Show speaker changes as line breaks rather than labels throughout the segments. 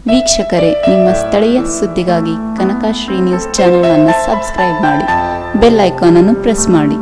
ವೀಕ್ಷಕರೇ ನಿಮ್ಮ ಸ್ಥಳೀಯ ಸುದ್ದಿಗಾಗಿ ಕನಕಶ್ರೀ ನ್ಯೂಸ್ ಚಾನೆಲ್ ಅನ್ನು ಸಬ್ಸ್ಕ್ರೈಬ್ ಮಾಡಿ ಬೆಲ್ ಐಕಾನ್ ಅನ್ನು ಪ್ರೆಸ್ ಮಾಡಿ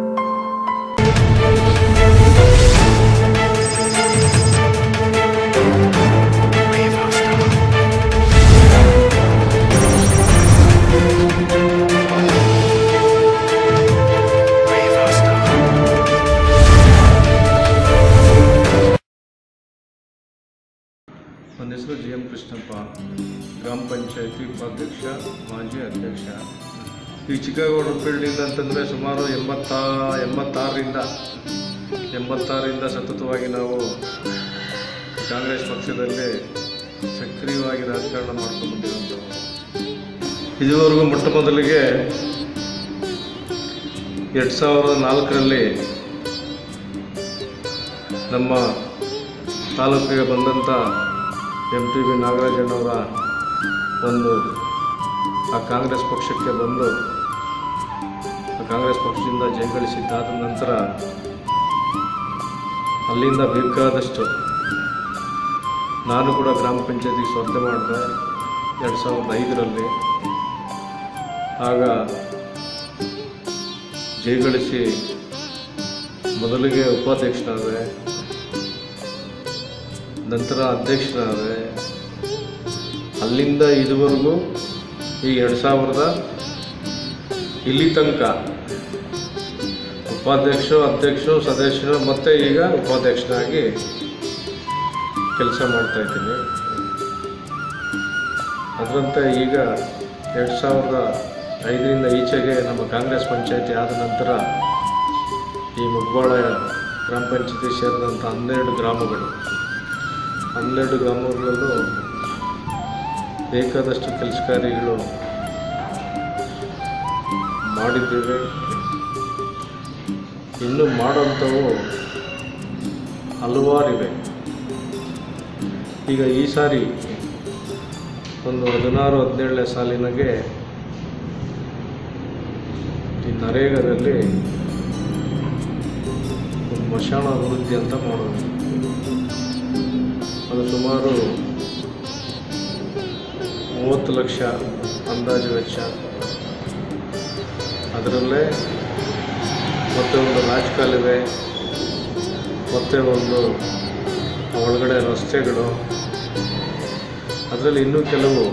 ನನ್ನ ಹೆಸರು ಜಿ ಎಂ ಕೃಷ್ಣಪ್ಪ ಗ್ರಾಮ ಪಂಚಾಯತಿ ಉಪಾಧ್ಯಕ್ಷ ಮಾಜಿ ಅಧ್ಯಕ್ಷ ಈ ಚಿಕ್ಕಗೌಡ ಫೀಲ್ಡಿಂದ ಅಂತಂದರೆ ಸುಮಾರು ಎಂಬತ್ತ ಎಂಬತ್ತಾರರಿಂದ ಎಂಬತ್ತಾರರಿಂದ ಸತತವಾಗಿ ನಾವು ಕಾಂಗ್ರೆಸ್ ಪಕ್ಷದಲ್ಲಿ ಸಕ್ರಿಯವಾಗಿ ರಾಜಕಾರಣ ಮಾಡ್ಕೊಂಡು ಬಂದಿರೋದು ಇದುವರೆಗೂ ಮೊಟ್ಟ ಮೊದಲಿಗೆ ಎರಡು ಸಾವಿರದ ನಾಲ್ಕರಲ್ಲಿ ನಮ್ಮ ತಾಲೂಕಿಗೆ ಬಂದಂಥ ಎಂ ಟಿ ಬಿ ನಾಗರಾಜಣ್ಣವರ ಒಂದು ಆ ಕಾಂಗ್ರೆಸ್ ಪಕ್ಷಕ್ಕೆ ಬಂದು ಆ ಕಾಂಗ್ರೆಸ್ ಪಕ್ಷದಿಂದ ಜಯಗಳಿಸಿದ್ದಾದ ನಂತರ ಅಲ್ಲಿಂದ ಬೇಕಾದಷ್ಟು ನಾನು ಕೂಡ ಗ್ರಾಮ ಪಂಚಾಯತಿಗೆ ಸ್ಪರ್ಧೆ ಮಾಡಿದೆ ಎರಡು ಸಾವಿರದ ಐದರಲ್ಲಿ ಆಗ ಜಯಗಳಿಸಿ ಮೊದಲಿಗೆ ಉಪಾಧ್ಯಕ್ಷನಾದೆ ನಂತರ ಅಧ್ಯಕ್ಷನಾದೆ ಅಲ್ಲಿಂದ ಇದುವರೆಗೂ ಈ ಎರಡು ಸಾವಿರದ ಇಲ್ಲಿ ತನಕ ಉಪಾಧ್ಯಕ್ಷ ಅಧ್ಯಕ್ಷ ಸದಸ್ಯರು ಮತ್ತು ಈಗ ಉಪಾಧ್ಯಕ್ಷನಾಗಿ ಕೆಲಸ ಮಾಡ್ತಾ ಇದ್ದೀನಿ ಅದರಂತೆ ಈಗ ಎರಡು ಸಾವಿರದ ಐದರಿಂದ ಈಚೆಗೆ ನಮ್ಮ ಕಾಂಗ್ರೆಸ್ ಪಂಚಾಯತಿ ಆದ ನಂತರ ಈ ಮುಗ್ಬಾಳ ಗ್ರಾಮ ಪಂಚಾಯತಿ ಸೇರಿದಂಥ ಹನ್ನೆರಡು ಗ್ರಾಮಗಳು ಹನ್ನೆರಡು ಗ್ರಾಮಗಳಲ್ಲೂ ಬೇಕಾದಷ್ಟು ಕೆಲಸ ಕಾರ್ಯಗಳು ಮಾಡಿದ್ದೇವೆ ಇನ್ನು ಮಾಡೋಂಥವು ಹಲವಾರಿವೆ ಈಗ ಈ ಸಾರಿ ಒಂದು ಹದಿನಾರು ಹದಿನೇಳನೇ ಸಾಲಿನಾಗೆ ಈ ನರೇಗಾದಲ್ಲಿ ಒಂದು ಮಶಾಣ ಅಭಿವೃದ್ಧಿ ಅಂತ ಮಾಡೋದು ಅದು ಸುಮಾರು ಮೂವತ್ತು ಲಕ್ಷ ಅಂದಾಜು ವೆಚ್ಚ ಅದರಲ್ಲೇ ಮತ್ತೆ ಒಂದು ರಾಜಕಾಲುವೆ ಮತ್ತು ಒಂದು ಒಳಗಡೆ ರಸ್ತೆಗಳು ಅದರಲ್ಲಿ ಇನ್ನೂ ಕೆಲವು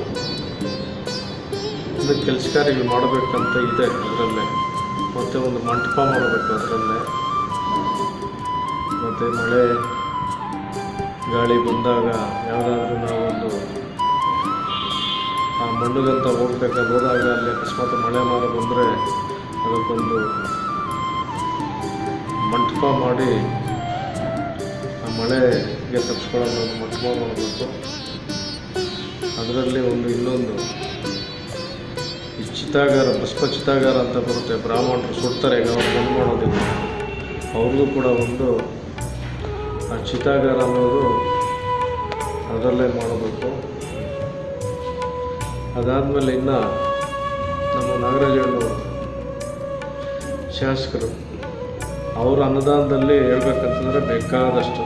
ಇನ್ನು ಕೆಲಸ ಕಾರ್ಯಗಳು ಮಾಡಬೇಕಂತ ಇದೆ ಅದರಲ್ಲೇ ಮತ್ತು ಒಂದು ಮಂಟಪ ಮಾಡಬೇಕು ಅದರಲ್ಲೇ ಮತ್ತು ಮಳೆ ಗಾಳಿ ಬಂದಾಗ ಯಾವುದಾದ್ರೂ ನಾವೊಂದು ಆ ಮಣ್ಣುಗಂತ ಹೋಗ್ಬೇಕಾದ್ರೆ ಹೋದಾಗ ಅಲ್ಲಿ ಅಕಸ್ಮಾತ್ ಮಳೆ ಮಾರ ಬಂದರೆ ಅದಕ್ಕೊಂದು ಮಂಟಪ ಮಾಡಿ ಆ ಮಳೆಗೆ ತಪ್ಪಿಸ್ಕೊಳ್ಳೋದು ಒಂದು ಮಂಟಪ ಮಾಡಬೇಕು ಅದರಲ್ಲಿ ಒಂದು ಇನ್ನೊಂದು ಈ ಚಿತಾಗಾರ ಭಸ್ಮ ಚಿತಾಗಾರ ಅಂತ ಬರುತ್ತೆ ಬ್ರಾಹ್ಮಣರು ಸುಡ್ತಾರೆ ಈಗ ಅವ್ರು ಬಂದ್ ಮಾಡೋದಿಲ್ಲ ಅವ್ರಿಗೂ ಕೂಡ ಒಂದು ಆ ಚಿತಾಗಾರ ಅನ್ನೋದು ಅದರಲ್ಲೇ ಮಾಡಬೇಕು ಅದಾದಮೇಲೆ ಇನ್ನು ನಮ್ಮ ನಾಗರಾಜಣ್ಣವರು ಶಾಸಕರು ಅವರ ಅನುದಾನದಲ್ಲಿ ಹೇಳ್ಬೇಕಂತಂದರೆ ಬೇಕಾದಷ್ಟು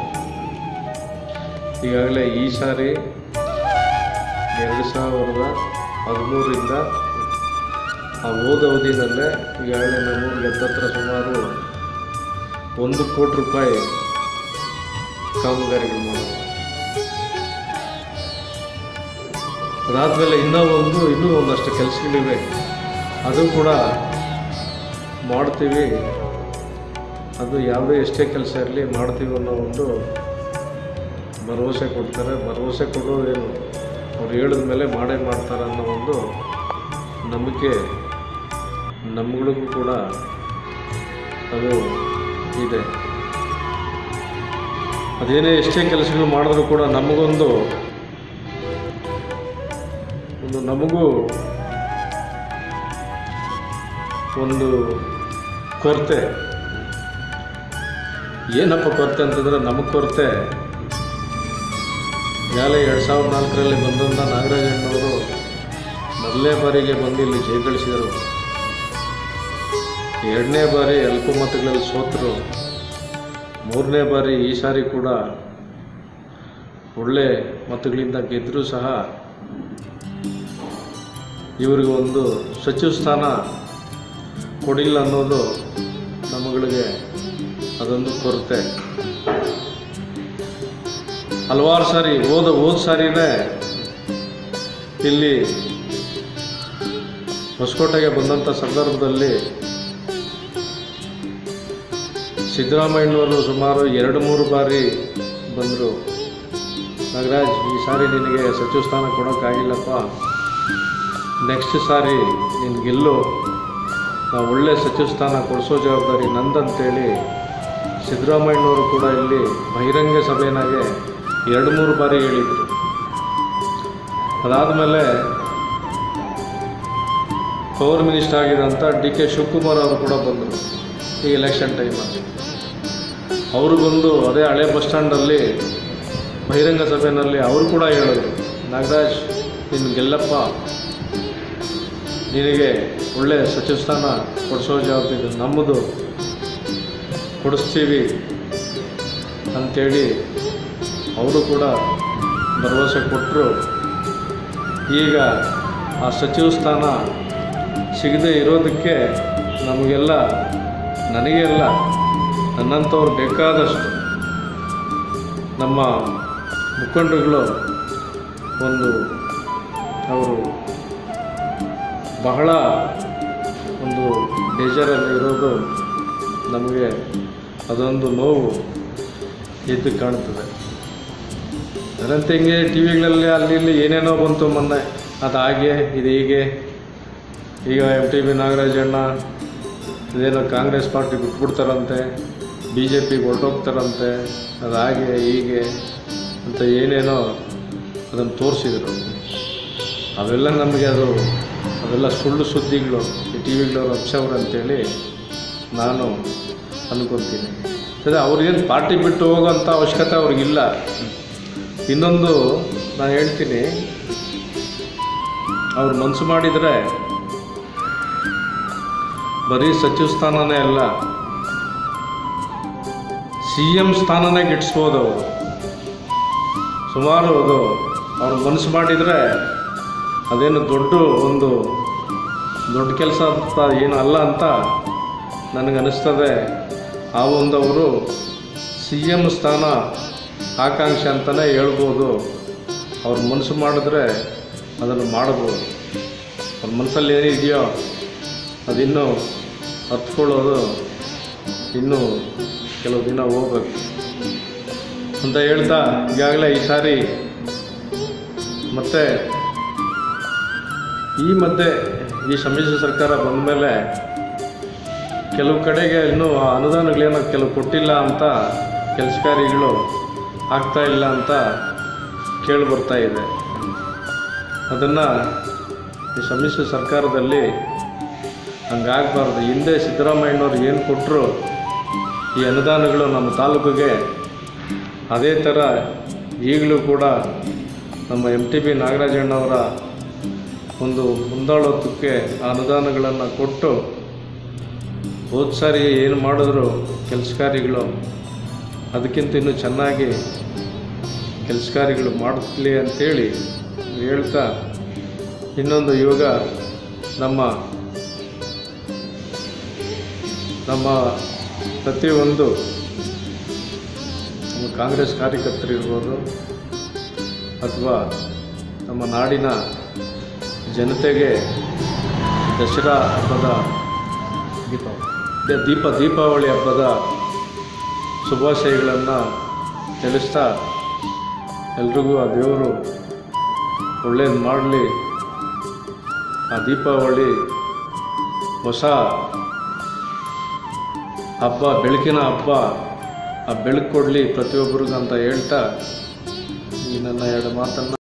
ಈಗಾಗಲೇ ಈ ಸಾರಿ ಎರಡು ಸಾವಿರದ ಹದಿಮೂರರಿಂದ ಆ ಹೋದ ಅವಧಿನಲ್ಲೇ ಈಗಾಗಲೇ ನಮ್ಮೂರಿಗೆ ಹತ್ತತ್ರ ಸುಮಾರು ಒಂದು ಕೋಟಿ ರೂಪಾಯಿ ಕಾಮಗಾರಿಗಳು ಮಾಡೋದು ಅದಾದಮೇಲೆ ಇನ್ನೂ ಒಂದು ಇನ್ನೂ ಒಂದಷ್ಟು ಕೆಲಸಗಳಿವೆ ಅದು ಕೂಡ ಮಾಡ್ತೀವಿ ಅದು ಯಾವುದೇ ಎಷ್ಟೇ ಕೆಲಸ ಇರಲಿ ಮಾಡ್ತೀವಿ ಅನ್ನೋ ಒಂದು ಭರವಸೆ ಕೊಡ್ತಾರೆ ಭರವಸೆ ಕೊಡೋದೇನು ಅವ್ರು ಹೇಳಿದ ಮೇಲೆ ಮಾಡೇ ಮಾಡ್ತಾರೆ ಅನ್ನೋ ಒಂದು ನಂಬಿಕೆ ನಮ್ಗಳಿಗೂ ಕೂಡ ಅದು ಇದೆ ಅದೇನೇ ಎಷ್ಟೇ ಕೆಲಸಗಳು ಮಾಡಿದ್ರೂ ಕೂಡ ನಮಗೊಂದು ಒಂದು ನಮಗೂ ಒಂದು ಕೊರತೆ ಏನಪ್ಪ ಕೊರತೆ ಅಂತಂದರೆ ನಮಗೆ ಕೊರತೆ ಈಗಾಗಲೇ ಎರಡು ಸಾವಿರದ ನಾಲ್ಕರಲ್ಲಿ ಬಂದಂಥ ನಾಗರಾಜಣ್ಣವರು ಮೊದಲನೇ ಬಾರಿಗೆ ಬಂದು ಇಲ್ಲಿ ಜಯಗಳಿಸಿದರು ಎರಡನೇ ಬಾರಿ ಅಲ್ಪ ಮತಗಳಲ್ಲಿ ಸೋತರು ಮೂರನೇ ಬಾರಿ ಈ ಸಾರಿ ಕೂಡ ಒಳ್ಳೆ ಮತಗಳಿಂದ ಗೆದ್ದರೂ ಸಹ ಇವರಿಗೆ ಒಂದು ಸಚಿವ ಸ್ಥಾನ ಕೊಡಿಲ್ಲ ಅನ್ನೋದು ನಮ್ಮಗಳಿಗೆ ಅದೊಂದು ಕೊರತೆ ಹಲವಾರು ಸಾರಿ ಹೋದ ಹೋದ ಸಾರಿನೇ ಇಲ್ಲಿ ಹೊಸಕೋಟೆಗೆ ಬಂದಂಥ ಸಂದರ್ಭದಲ್ಲಿ ಸಿದ್ದರಾಮಯ್ಯನವರು ಸುಮಾರು ಎರಡು ಮೂರು ಬಾರಿ ಬಂದರು ನಾಗರಾಜ್ ಈ ಸಾರಿ ನಿನಗೆ ಸಚಿವ ಸ್ಥಾನ ಕೊಡೋಕ್ಕಾಗಿಲ್ಲಪ್ಪ ನೆಕ್ಸ್ಟ್ ಸಾರಿ ನೀನು ಗೆಲ್ಲು ನಾವು ಒಳ್ಳೆ ಸಚಿವ ಸ್ಥಾನ ಕೊಡಿಸೋ ಜವಾಬ್ದಾರಿ ನಂದಂತೇಳಿ ಸಿದ್ದರಾಮಯ್ಯನವರು ಕೂಡ ಇಲ್ಲಿ ಬಹಿರಂಗ ಸಭೆನಾಗೆ ಎರಡು ಮೂರು ಬಾರಿ ಹೇಳಿದರು ಅದಾದಮೇಲೆ ಪವರ್ ಮಿನಿಸ್ಟರ್ ಆಗಿರೋಂಥ ಡಿ ಕೆ ಶಿವಕುಮಾರ್ ಅವರು ಕೂಡ ಬಂದರು ಈ ಎಲೆಕ್ಷನ್ ಟೈಮಲ್ಲಿ ಅವರು ಬಂದು ಅದೇ ಹಳೆ ಬಸ್ ಸ್ಟ್ಯಾಂಡಲ್ಲಿ ಬಹಿರಂಗ ಸಭೆಯಲ್ಲಿ ಅವರು ಕೂಡ ಹೇಳಿದ್ರು ನಾಗರಾಜ್ ನಿನ್ನ ಗೆಲ್ಲಪ್ಪ ನಿನಗೆ ಒಳ್ಳೆಯ ಸಚಿವ ಸ್ಥಾನ ಕೊಡಿಸೋ ಜವಾಬ್ದಾರಿ ನಮ್ಮದು ಕೊಡಿಸ್ತೀವಿ ಅಂಥೇಳಿ ಅವರು ಕೂಡ ಭರವಸೆ ಕೊಟ್ಟರು ಈಗ ಆ ಸಚಿವ ಸ್ಥಾನ ಸಿಗದೆ ಇರೋದಕ್ಕೆ ನಮಗೆಲ್ಲ ನನಗೆ ಅಲ್ಲ ನನ್ನಂಥವ್ರು ಬೇಕಾದಷ್ಟು ನಮ್ಮ ಮುಖಂಡರುಗಳು ಒಂದು ಅವರು ಬಹಳ ಒಂದು ಬೇಜಾರಲ್ಲಿ ಇರೋದು ನಮಗೆ ಅದೊಂದು ನೋವು ಎದ್ದು ಕಾಣ್ತದೆ ಅದರಂತೆ ಹಿಂಗೆ ಟಿ ವಿಗಳಲ್ಲಿ ಅಲ್ಲಿ ಇಲ್ಲಿ ಏನೇನೋ ಬಂತು ಮೊನ್ನೆ ಅದು ಹಾಗೆ ಇದು ಹೀಗೆ ಈಗ ಎಮ್ ಟಿ ಬಿ ನಾಗರಾಜಣ್ಣ ಇದೇನೋ ಕಾಂಗ್ರೆಸ್ ಪಾರ್ಟಿ ಬಿಟ್ಬಿಡ್ತಾರಂತೆ ಬಿ ಜೆ ಪಿಗೆ ಹೊರಟೋಗ್ತಾರಂತೆ ಅದು ಹಾಗೆ ಹೀಗೆ ಅಂತ ಏನೇನೋ ಅದನ್ನು ತೋರಿಸಿದರು ಅವೆಲ್ಲ ನಮಗೆ ಅದು ಅವೆಲ್ಲ ಸುಳ್ಳು ಸುದ್ದಿಗಳು ಈ ಟಿ ವಿಗಳವ್ರು ಹಬ್ಸವ್ರು ಅಂತೇಳಿ ನಾನು ಅನ್ಕೊತೀನಿ ಸರಿ ಅವ್ರಿಗೇನು ಪಾರ್ಟಿ ಬಿಟ್ಟು ಹೋಗೋಂಥ ಅವಶ್ಯಕತೆ ಅವ್ರಿಗಿಲ್ಲ ಇನ್ನೊಂದು ನಾನು ಹೇಳ್ತೀನಿ ಅವ್ರು ಮನಸ್ಸು ಮಾಡಿದರೆ ಬರೀ ಸಚಿವ ಸ್ಥಾನನೇ ಅಲ್ಲ ಸಿ ಎಂ ಸ್ಥಾನನೇ ಗಿಟ್ಟಿಸ್ಬೋದು ಅವರು ಸುಮಾರು ಅದು ಅವ್ರು ಮನಸ್ಸು ಮಾಡಿದರೆ ಅದೇನು ದೊಡ್ಡ ಒಂದು ದೊಡ್ಡ ಕೆಲಸ ಅಂತ ಏನು ಅಲ್ಲ ಅಂತ ನನಗನ್ನಿಸ್ತದೆ ಆ ಒಂದು ಅವರು ಸಿ ಎಮ್ ಸ್ಥಾನ ಆಕಾಂಕ್ಷೆ ಅಂತಲೇ ಹೇಳ್ಬೋದು ಅವ್ರ ಮನಸ್ಸು ಮಾಡಿದ್ರೆ ಅದನ್ನು ಮಾಡ್ಬೋದು ಅವ್ರ ಮನಸ್ಸಲ್ಲಿ ಏನಿದೆಯೋ ಅದಿನ್ನೂ ಹತ್ಕೊಳ್ಳೋದು ಇನ್ನೂ ಕೆಲವು ದಿನ ಹೋಗ್ಬೇಕು ಅಂತ ಹೇಳ್ತಾ ಈಗಾಗಲೇ ಈ ಸಾರಿ ಮತ್ತೆ ಈ ಮಧ್ಯೆ ಈ ಸಮ್ಮಿಶ್ರ ಸರ್ಕಾರ ಬಂದ ಮೇಲೆ ಕೆಲವು ಕಡೆಗೆ ಇನ್ನೂ ಆ ಅನುದಾನಗಳೇನೋ ಕೆಲವು ಕೊಟ್ಟಿಲ್ಲ ಅಂತ ಕೆಲಸ ಕಾರ್ಯಗಳು ಆಗ್ತಾ ಇಲ್ಲ ಅಂತ ಕೇಳಿ ಬರ್ತಾ ಇದೆ ಅದನ್ನು ಈ ಸಮ್ಮಿಶ್ರ ಸರ್ಕಾರದಲ್ಲಿ ಹಂಗಾಗಬಾರ್ದು ಹಿಂದೆ ಸಿದ್ದರಾಮಯ್ಯನವ್ರು ಏನು ಕೊಟ್ಟರು ಈ ಅನುದಾನಗಳು ನಮ್ಮ ತಾಲೂಕಿಗೆ ಅದೇ ಥರ ಈಗಲೂ ಕೂಡ ನಮ್ಮ ಎಮ್ ಟಿ ಬಿ ನಾಗರಾಜಣ್ಣವರ ಒಂದು ಮುಂದಾಳತ್ವಕ್ಕೆ ಆ ಅನುದಾನಗಳನ್ನು ಕೊಟ್ಟು ಹೋದ ಸಾರಿ ಏನು ಮಾಡಿದ್ರು ಕೆಲಸ ಕಾರ್ಯಗಳು ಅದಕ್ಕಿಂತ ಇನ್ನೂ ಚೆನ್ನಾಗಿ ಕೆಲಸ ಕಾರ್ಯಗಳು ಮಾಡಲಿ ಅಂತೇಳಿ ಹೇಳ್ತಾ ಇನ್ನೊಂದು ಇವಾಗ ನಮ್ಮ ನಮ್ಮ ಪ್ರತಿಯೊಂದು ನಮ್ಮ ಕಾಂಗ್ರೆಸ್ ಕಾರ್ಯಕರ್ತರಿರ್ಬೋದು ಅಥವಾ ನಮ್ಮ ನಾಡಿನ ಜನತೆಗೆ ದಸರಾ ಹಬ್ಬದ ದೀಪಾವಳಿ ದೀಪ ದೀಪಾವಳಿ ಹಬ್ಬದ ಶುಭಾಶಯಗಳನ್ನು ತಿಳಿಸ್ತಾ ಎಲ್ರಿಗೂ ಆ ದೇವರು ಒಳ್ಳೇದು ಮಾಡಲಿ ಆ ದೀಪಾವಳಿ ಹೊಸ ಹಬ್ಬ ಬೆಳಕಿನ ಹಬ್ಬ ಆ ಬೆಳಕು ಕೊಡಲಿ ಪ್ರತಿಯೊಬ್ಬರಿಗೂ ಅಂತ ಹೇಳ್ತಾ ಈ ನನ್ನ ಎರಡು ಮಾತನ್ನು